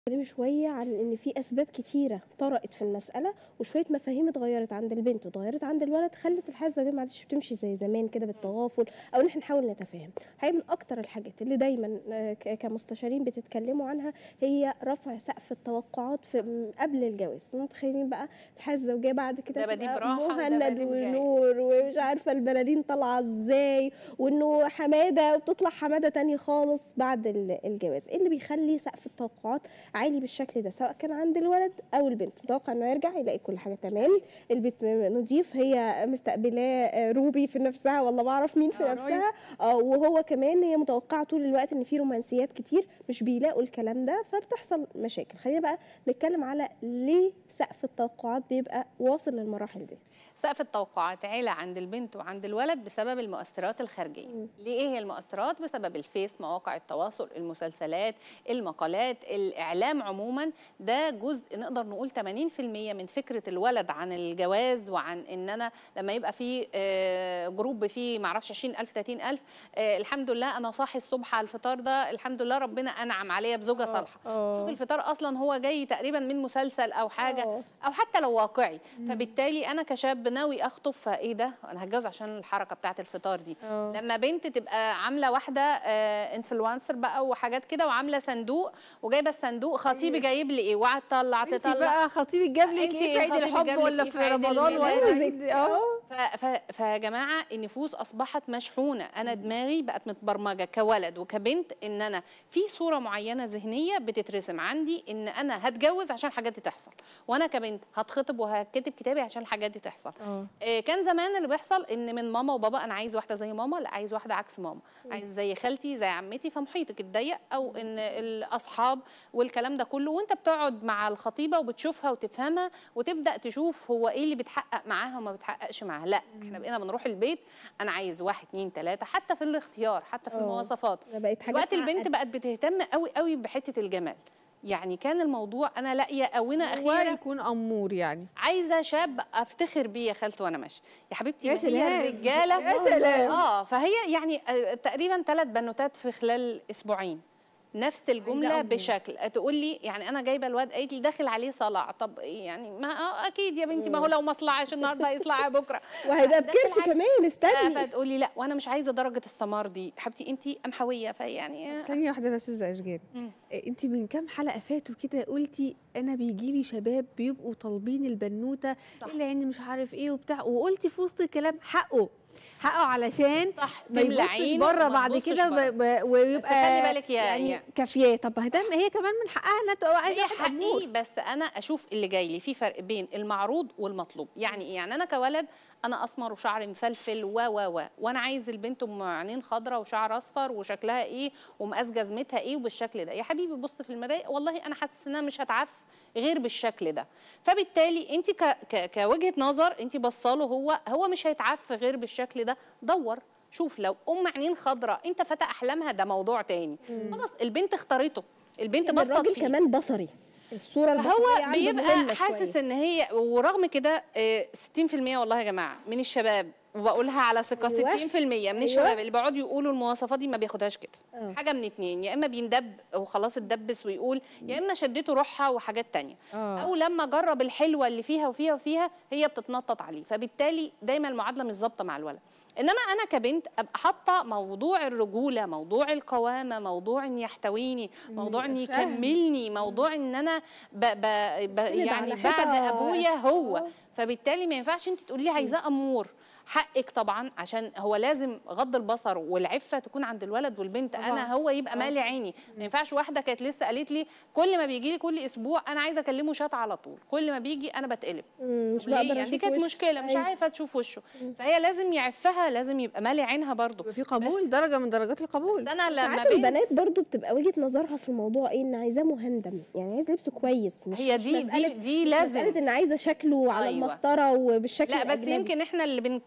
اتكلمي شوية عن إن في أسباب كتيرة طرقت في المسألة وشوية مفاهيم اتغيرت عند البنت واتغيرت عند الولد خلت الحياة الزوجية ما عادش بتمشي زي زمان كده بالتغافل أو إن احنا نحاول نتفاهم. حقيقة من أكتر الحاجات اللي دايما آه، ك- كمستشارين بتتكلموا عنها هي رفع سقف التوقعات في م- قبل الجواز. متخيلين بقى الحياة الزوجية بعد كده دباديب تبقى راحة مهند ودباديب جاي. ونور ومش عارفة البلالين طالعة ازاي وإنه حمادة وبتطلع حمادة تاني خالص بعد ال- الجواز. إيه اللي بيخلي سقف التوقعات عالي بالشكل ده سواء كان عند الولد او البنت متوقع انه يرجع يلاقي كل حاجه تمام البيت م- نضيف هي مستقبلاه آه، روبي في نفسها ولا بعرف مين في آه، نفسها اه وهو كمان هي متوقعه طول الوقت ان في رومانسيات كتير مش بيلاقوا الكلام ده فبتحصل مشاكل خلينا بقى نتكلم على ليه سقف التوقعات بيبقى واصل للمراحل دي سقف التوقعات عالي عند البنت وعند الولد بسبب المؤثرات الخارجيه ليه ايه هي المؤثرات بسبب الفيس مواقع التواصل المسلسلات المقالات الاعلام عموما ده جزء نقدر نقول 80% من فكره الولد عن الجواز وعن ان انا لما يبقى في آه، جروب فيه معرفش 20000 30000 آه، الحمد لله انا صاحي الصبح على الفطار ده الحمد لله ربنا انعم عليا بزوجه صالحه آه. شوف الفطار اصلا هو جاي تقريبا من مسلسل او حاجه آه. او حتى لو واقعي فبالتالي انا كشاب ناوي اخطب فايه ده انا هتجوز عشان الحركه بتاعه الفطار دي آه. لما بنت تبقى عامله واحده انفلونسر بقى وحاجات كده وعامله صندوق وجايبه الصندوق خطيبي جايب لي ايه وقعدت تطلع انت تطلع بقى خطيبك جاب لك انتي ايه في عيد خطيبك الحب جاب لك ولا ايه في في عيد رمضان ولا الميلاد؟ عيد اه ف... ف... فيا جماعه النفوس اصبحت مشحونه انا دماغي بقت متبرمجه كولد وكبنت ان انا في صوره معينه ذهنيه بتترسم عندي ان انا هتجوز عشان الحاجات دي تحصل وانا كبنت هتخطب وهكتب كتابي عشان الحاجات دي تحصل اه آه، كان زمان اللي بيحصل ان من ماما وبابا انا عايز واحده زي ماما لا عايز واحده عكس ماما عايز زي خالتي زي عمتي فمحيطك اتضيق او ان الاصحاب والكلام ده كله وانت بتقعد مع الخطيبه وبتشوفها وتفهمها وتبدا تشوف هو ايه اللي بيتحقق معاها وما بيتحققش معاها لا احنا بقينا بنروح البيت انا عايز واحد اتنين تلاته حتى في الاختيار حتى في آه. المواصفات بقت حاجات دلوقتي البنت معقدة. بقت بتهتم قوي قوي بحته الجمال يعني كان الموضوع انا لاقيه اوونه هو اخيره يكون امور يعني عايزه شاب افتخر بيه يا خالته وانا ماشيه يا حبيبتي يا ما هي سلام. الرجاله يا سلام. اه فهي يعني آه، تقريبا ثلاث بنوتات في خلال اسبوعين نفس الجمله أمور. بشكل تقول لي يعني انا جايبه الواد قالت لي داخل عليه صلع طب إيه يعني ما آه اكيد يا بنتي ما هو لو ما صلعش النهارده هيصلع بكره وهيبقى داخل بكرش عليه. كمان آه، استني فتقولي لا وانا مش عايزه درجه السمار دي حبيبتي انت قمحويه فيعني آه، ثانيه واحده بس يا اشجان مم. انت من كام حلقه فاتوا كده قلتي انا بيجي لي شباب بيبقوا طالبين البنوته صح. اللي عندي مش عارف ايه وبتاع وقلتي في وسط الكلام حقه حقه علشان صح ما تملى يبصش عينه بره وما بعد تبصش كده بره. ب- ب- ويبقى خلي بالك يا- يعني يا- كافياه طب ما ده هي كمان من حقها انها تبقى عايزه هي واحد أمور. حقي بس انا اشوف اللي جاي لي في فرق بين المعروض والمطلوب يعني ايه يعني انا كولد انا اسمر وشعري مفلفل و و و وانا عايز البنت ام عينين خضراء وشعر اصفر وشكلها ايه ومقاس جزمتها ايه وبالشكل ده يا حبيبي بص في المرايه والله انا حاسس انها مش هتعف غير بالشكل ده فبالتالي انت ك ك كوجهه نظر انت بصاله هو هو مش هيتعف غير بالشكل ده دور شوف لو ام عينين خضراء انت فتى احلامها ده موضوع تاني خلاص البنت اختارته البنت إن بصت الراجل فيه كمان بصري الصوره البصريه فهو عنده بيبقى مهمة حاسس شوية. ان هي ورغم كده آه، 60% والله يا جماعه من الشباب وبقولها على ثقه أيوة. 60% من أيوة. الشباب اللي بيقعدوا يقولوا المواصفات دي ما بياخدهاش كده آه. حاجه من اتنين يا اما بيندب وخلاص اتدبس ويقول يا اما شدته روحها وحاجات تانية آه. او لما جرب الحلوه اللي فيها وفيها وفيها هي بتتنطط عليه فبالتالي دايما المعادله مش ظابطه مع الولد انما انا كبنت ابقى حاطه موضوع الرجوله موضوع القوامه موضوع ان يحتويني موضوع ان يبقى فاهم. يكملني موضوع ان انا ب ب ب سند يعني على بعد حيطة. ابويا هو آه. فبالتالي ما ينفعش انت تقولي لي عايزاه امور حقك طبعا عشان هو لازم غض البصر والعفه تكون عند الولد والبنت طبعاً. انا هو يبقى مالي عيني ما ينفعش واحده كانت لسه قالت لي كل ما بيجي لي كل اسبوع انا عايزه اكلمه شات على طول كل ما بيجي انا بتقلب مم، مش طب ليه؟ بقدر يعني دي أشوف كانت وشه. مشكله مش أيوة. عارفه تشوف وشه فهي لازم يعفها لازم يبقى مالي عينها برضه يبقى في قبول بس- درجه من درجات القبول بس انا لما ساعات بنت البنات برضو بتبقى وجهه نظرها في الموضوع ايه ان عايزاه مهندم يعني عايز لبسه كويس مش هي مش دي- دي- مسألة دي مش لازم. مسألة ان عايزه شكله على أيوة. المسطره وبالشكل لا بس الأجنبي. يمكن احنا اللي بنتكلم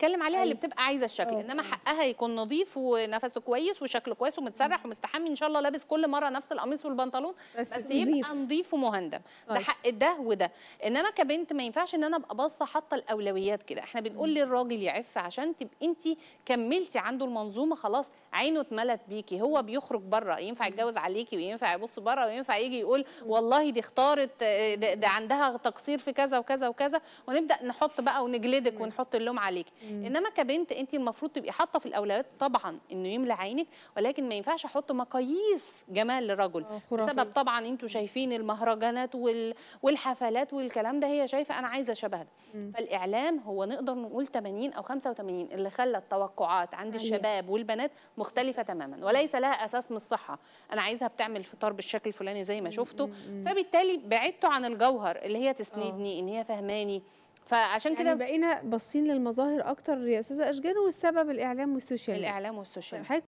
بنتكلم عليها اللي أيوة. بتبقى عايزه الشكل آه. انما حقها يكون نظيف ونفسه كويس وشكله كويس ومتسرح ومستحمي ان شاء الله لابس كل مره نفس القميص والبنطلون بس بس نظيف. يبقى نظيف ومهندم ده طيب. حق ده وده انما كبنت ما ينفعش ان انا ابقى باصه حاطه الاولويات كده احنا بنقول للراجل يعف عشان تبقى انت كملتي عنده المنظومه خلاص عينه اتملت بيكي هو بيخرج بره ينفع يتجوز عليكي وينفع يبص بره وينفع يجي يقول والله دي اختارت آه، ده, ده عندها تقصير في كذا وكذا وكذا ونبدا نحط بقى ونجلدك ونحط اللوم عليك انما كبنت انت المفروض تبقي حاطه في الاولويات طبعا انه يملى عينك ولكن ما ينفعش احط مقاييس جمال للرجل آه، خرافية. بسبب طبعا انتوا شايفين المهرجانات وال... والحفلات والكلام ده هي شايفه انا عايزه شبه ده فالاعلام هو نقدر نقول 80 او 85 اللي خلى التوقعات عند عالية. الشباب والبنات مختلفه تماما وليس لها اساس من الصحه انا عايزها بتعمل فطار بالشكل الفلاني زي ما شفته فبالتالي بعدتوا عن الجوهر اللي هي تسندني ان هي فهماني فعشان يعني كده بقينا باصين للمظاهر اكتر يا استاذه اشجان والسبب الاعلام والسوشيال ميديا الاعلام والسوشيال حضرتك